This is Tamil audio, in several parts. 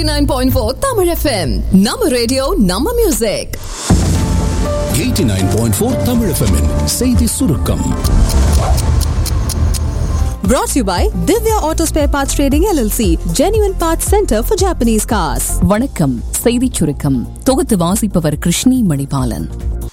89.4 Tamil FM. நம்ம ரேடியோ நம்ம மியூசிக் 89.4 Tamil FM -இன் செய்தி சுருக்கம் brought to you by Divya Auto Spare Parts Trading LLC, Genuine Parts Center for Japanese cars. வணக்கம் செய்திச் சுருக்கம் தொகுத்து வாசிப்பவர் கிருஷ்ணி மணிபாலன்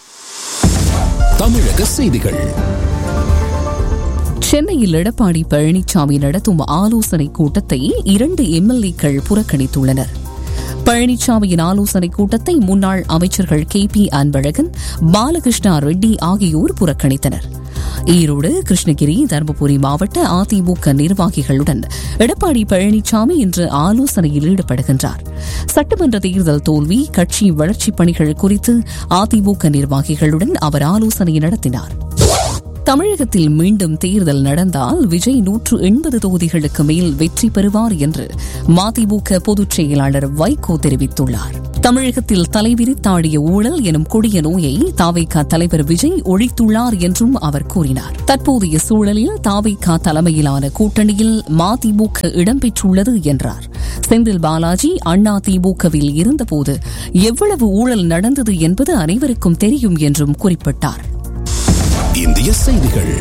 தமிழக செய்திகள் சென்னையில் எடப்பாடி பழனிசாமி நடத்தும் ஆலோசனை கூட்டத்தை இரண்டு எம்எல்ஏக்கள் புறக்கணித்துள்ளனர் பழனிசாமியின் ஆலோசனைக் கூட்டத்தை முன்னாள் அமைச்சர்கள் கே பி அன்பழகன் பாலகிருஷ்ணா ரெட்டி ஆகியோர் புறக்கணித்தனர் ஈரோடு கிருஷ்ணகிரி தருமபுரி மாவட்ட அதிமுக நிர்வாகிகளுடன் எடப்பாடி பழனிசாமி இன்று ஆலோசனையில் ஈடுபடுகின்றார் சட்டமன்ற தேர்தல் தோல்வி கட்சி வளர்ச்சிப் பணிகள் குறித்து அதிமுக நிர்வாகிகளுடன் அவர் ஆலோசனை நடத்தினார் தமிழகத்தில் மீண்டும் தேர்தல் நடந்தால் விஜய் நூற்று எண்பது தொகுதிகளுக்கு மேல் வெற்றி பெறுவார் என்று மதிமுக பொதுச் செயலாளர் வைகோ தெரிவித்துள்ளார் தமிழகத்தில் தலைவிரித்தாடிய ஊழல் எனும் கொடிய நோயை தாவைக்கா தலைவர் விஜய் ஒழித்துள்ளார் என்றும் அவர் கூறினார் தற்போதைய சூழலில் தாவைக்கா தலைமையிலான கூட்டணியில் மதிமுக இடம்பெற்றுள்ளது என்றார் செந்தில் பாலாஜி அண்ணா திமுகவில் இருந்தபோது எவ்வளவு ஊழல் நடந்தது என்பது அனைவருக்கும் தெரியும் என்றும் குறிப்பிட்டார் இந்திய செய்திகள்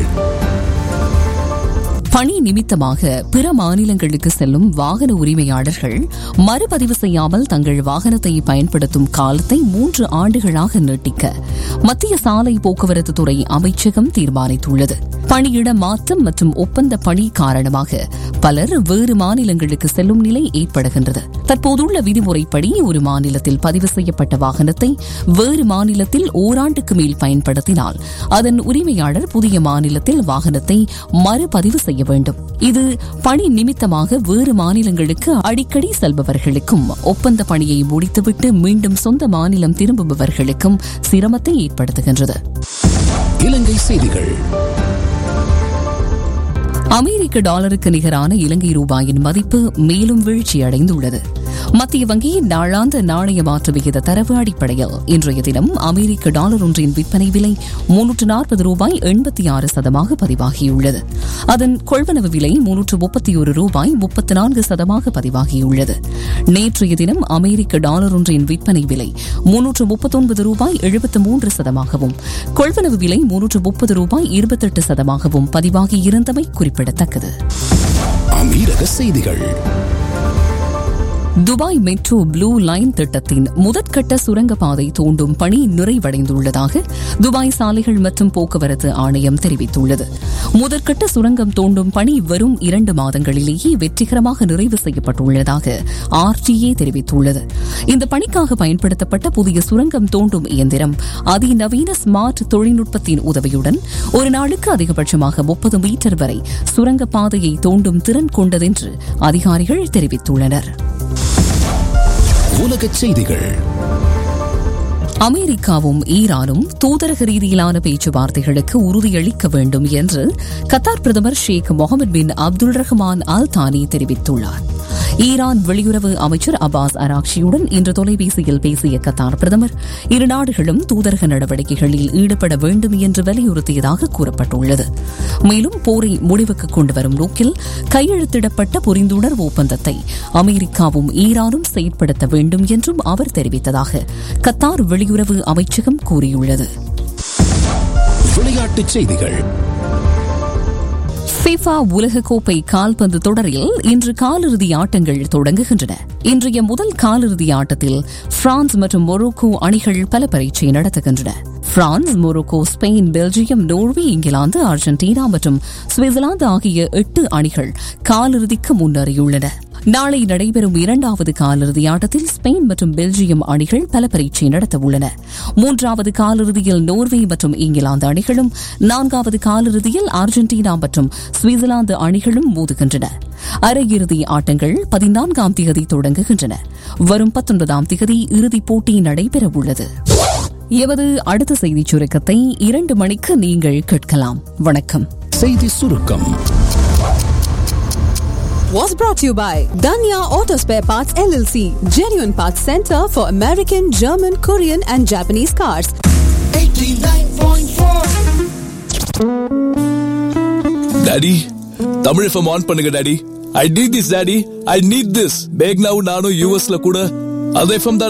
பணி நிமித்தமாக பிற மாநிலங்களுக்கு செல்லும் வாகன உரிமையாளர்கள் மறுபதிவு செய்யாமல் தங்கள் வாகனத்தை பயன்படுத்தும் காலத்தை மூன்று ஆண்டுகளாக நீட்டிக்க மத்திய சாலை போக்குவரத்து துறை அமைச்சகம் தீர்மானித்துள்ளது பணியிட மாற்றம் மற்றும் ஒப்பந்த பணி காரணமாக பலர் வேறு மாநிலங்களுக்கு செல்லும் நிலை ஏற்படுகின்றது தற்போதுள்ள விதிமுறைப்படி ஒரு மாநிலத்தில் பதிவு செய்யப்பட்ட வாகனத்தை வேறு மாநிலத்தில் ஓராண்டுக்கு மேல் பயன்படுத்தினால் அதன் உரிமையாளர் புதிய மாநிலத்தில் வாகனத்தை மறுபதிவு செய்ய வேண்டும் இது பணி நிமித்தமாக வேறு மாநிலங்களுக்கு அடிக்கடி செல்பவர்களுக்கும் ஒப்பந்த பணியை முடித்துவிட்டு மீண்டும் சொந்த மாநிலம் திரும்புபவர்களுக்கும் சிரமத்தை ஏற்படுத்துகின்றது இலங்கை செய்திகள் அமெரிக்க டாலருக்கு நிகரான இலங்கை ரூபாயின் மதிப்பு மேலும் வீழ்ச்சியடைந்துள்ளது மத்திய வங்கியின் நாளாந்த நாணய மாற்று விகித தரவு அடிப்படையில் இன்றைய தினம் அமெரிக்க டாலர் ஒன்றின் விற்பனை விலை முன்னூற்று நாற்பது ரூபாய் எண்பத்தி ஆறு சதமாக பதிவாகியுள்ளது அதன் கொள்வனவு விலை முன்னூற்று முப்பத்தி ஒரு ரூபாய் முப்பத்தி நான்கு சதமாக பதிவாகியுள்ளது நேற்றைய தினம் அமெரிக்க டாலர் ஒன்றின் விற்பனை விலை முன்னூற்று முப்பத்தொன்பது ரூபாய் எழுபத்து மூன்று சதமாகவும் கொள்வனவு விலை முன்னூற்று முப்பது ரூபாய் இருபத்தெட்டு சதமாகவும் பதிவாகியிருந்தமை குறிப்பிடத்தக்கது அமீரக செய்திகள் துபாய் மெட்ரோ ப்ளூ லைன் திட்டத்தின் முதற்கட்ட சுரங்கப்பாதை தோண்டும் பணி நிறைவடைந்துள்ளதாக துபாய் சாலைகள் மற்றும் போக்குவரத்து ஆணையம் தெரிவித்துள்ளது முதற்கட்ட சுரங்கம் தோண்டும் பணி வரும் இரண்டு மாதங்களிலேயே வெற்றிகரமாக நிறைவு செய்யப்பட்டுள்ளதாக ஆர்டிஏ தெரிவித்துள்ளது இந்த பணிக்காக பயன்படுத்தப்பட்ட புதிய சுரங்கம் தோண்டும் இயந்திரம் அதிநவீன ஸ்மார்ட் தொழில்நுட்பத்தின் உதவியுடன் ஒரு நாளுக்கு அதிகபட்சமாக முப்பது மீட்டர் வரை சுரங்கப்பாதையை தோண்டும் திறன் கொண்டதென்று அதிகாரிகள் தெரிவித்துள்ளனர் உலக செய்திகள் அமெரிக்காவும் ஈரானும் தூதரக ரீதியிலான பேச்சுவார்த்தைகளுக்கு உறுதியளிக்க வேண்டும் என்று கத்தார் பிரதமர் ஷேக் முகமது பின் அப்துல் ரஹ்மான் அல் தானி தெரிவித்துள்ளார் ஈரான் வெளியுறவு அமைச்சர் அப்பாஸ் அராக்ஷியுடன் இன்று தொலைபேசியில் பேசிய கத்தார் பிரதமர் இரு நாடுகளும் தூதரக நடவடிக்கைகளில் ஈடுபட வேண்டும் என்று வலியுறுத்தியதாக கூறப்பட்டுள்ளது மேலும் போரை முடிவுக்கு கொண்டுவரும் நோக்கில் கையெழுத்திடப்பட்ட புரிந்துணர்வு ஒப்பந்தத்தை அமெரிக்காவும் ஈரானும் செயற்படுத்த வேண்டும் என்றும் அவர் தெரிவித்ததாக கத்தார் வெளியுறவு அமைச்சகம் கூறியுள்ளது விளையாட்டுச் செய்திகள் ஃபிஃபா உலகக்கோப்பை கால்பந்து தொடரில் இன்று காலிறுதி ஆட்டங்கள் தொடங்குகின்றன இன்றைய முதல் காலிறுதி ஆட்டத்தில் பிரான்ஸ் மற்றும் மொரோக்கோ அணிகள் பல பரீட்சை நடத்துகின்றன France Morocco Spain Belgium Norway England Argentina மற்றும் சுவிட்சர்லாந்து ஆகிய எட்டு அணிகள் காலிறுதிக்கு முன்னேறியுள்ளன நாளை நடைபெறும் இரண்டாவது காலிறுதி ஆட்டத்தில் ஸ்பெயின் மற்றும் பெல்ஜியம் அணிகள் பல பரீட்சை நடத்த உள்ளன மூன்றாவது காலிறுதியில் நோர்வே மற்றும் இங்கிலாந்து அணிகளும் நான்காவது காலிறுதியில் அர்ஜென்டினா மற்றும் சுவிட்சர்லாந்து அணிகளும் மோதுகின்றன அரையிறுதி ஆட்டங்கள் பதினான்காம் தேதி தொடங்குகின்றன வரும் பத்தொன்பதாம் தேதி இறுதிப் போட்டி நடைபெற உள்ளது எமது அடுத்த செய்திச் சுருக்கத்தை இரண்டு மணிக்கு நீங்கள் கேட்கலாம் வணக்கம் செய்தி சுருக்கம் Was brought to you by Danya Auto Spare Parts LLC, Genuine Parts Center for American, German, Korean, and Japanese cars. Daddy Tamil FM on பண்ணுங்க daddy I need this daddy I need this பேக்னாவும் நானும் யூஎஸ்ல கூட அதே ஃப்ரம்